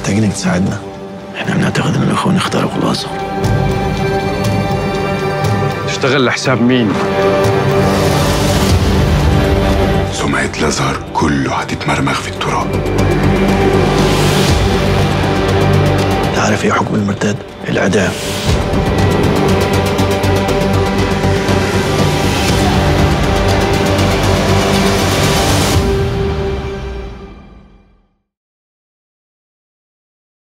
محتاجينك تساعدنا احنا بنعتقد ان الاخوان اختاروا خلاصه تشتغل لحساب مين؟ سمعة الازهر كله هتتمرمغ في التراب انت عارف ايه حكم المرتد الاعدام